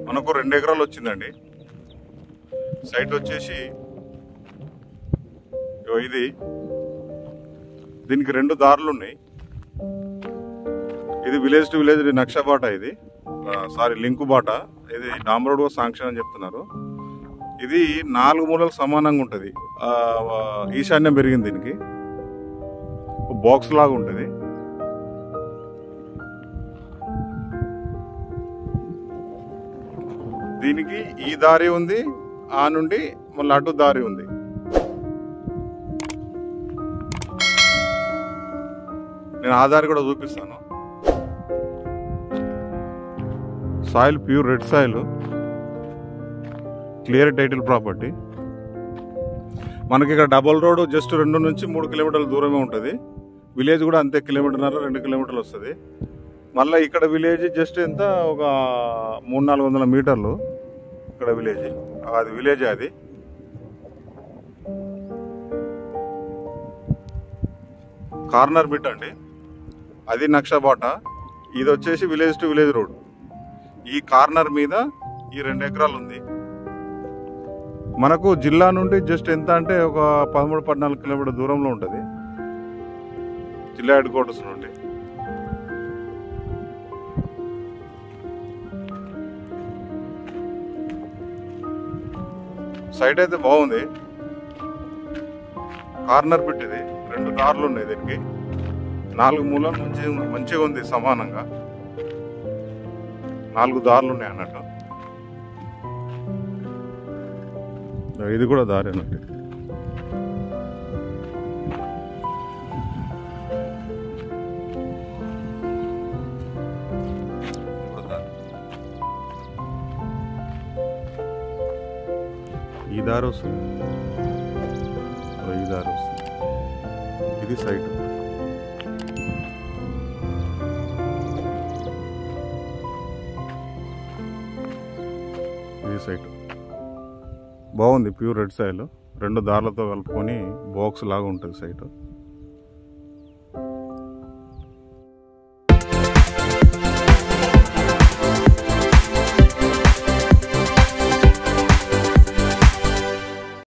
మనకు రెండు ఎకరాలు వచ్చిందండి సైట్ వచ్చేసి ఇగో ఇది దీనికి రెండు దారులు ఉన్నాయి ఇది విలేజ్ టు విలేజ్ నక్ష బాట ఇది సారీ లింకు బాట ఇది డాంబర్ రోడ్ శాంక్షన్ అని చెప్తున్నారు ఇది నాలుగు మూలలు సమానంగా ఉంటుంది ఆ, ఈశాన్యం పెరిగింది దీనికి బాక్స్ లాగా ఉంటుంది దీనికి ఈ దారి ఉంది ఆ నుండి మళ్ళీ అటు దారి ఉంది నేను ఆ దారి కూడా చూపిస్తాను soil pure red soil clear title property మనకి ఇక్కడ డబల్ రోడ్ జస్ట్ రెండు నుంచి మూడు కిలోమీటర్ల దూరమే ఉంటుంది విలేజ్ కూడా అంతే కిలోమీటర్న్నర రెండు కిలోమీటర్లు వస్తుంది మళ్ళీ ఇక్కడ విలేజ్ జస్ట్ ఎంత ఒక మూడు నాలుగు వందల మీటర్లు ఇక్కడ విలేజ్ అది విలేజ్ అది కార్నర్ బిట్ అండి అది నక్షబాట ఇది వచ్చేసి విలేజ్ టు విలేజ్ రోడ్ ఈ కార్నర్ మీద ఈ రెండు ఎకరాలు ఉంది మనకు జిల్లా నుండి జస్ట్ ఎంత అంటే ఒక పదమూడు పద్నాలుగు కిలోమీటర్ దూరంలో ఉంటుంది జిల్లా హెడ్ క్వార్టర్స్ నుండి సైట్ అయితే బాగుంది కార్నర్ బిట్ ఇది రెండు కార్లు ఉన్నాయి దీనికి నాలుగు మూలలు మంచి మంచిగా ఉంది సమానంగా నాలుగు దారులు ఉన్నాయి అన్నట్టు ఇది కూడా దారి అన్నట్టు ఇది కూడా దారి. ఈ దారి వస్తుంది ఓ, ఈ దారి వస్తుంది ఇది సైట్ ఇది సైట్ బాగుంది ప్యూర్ రెడ్ సాయిల్ రెండు దారులతో కలుపుకొని బాక్స్ లాగా ఉంటుంది సైట్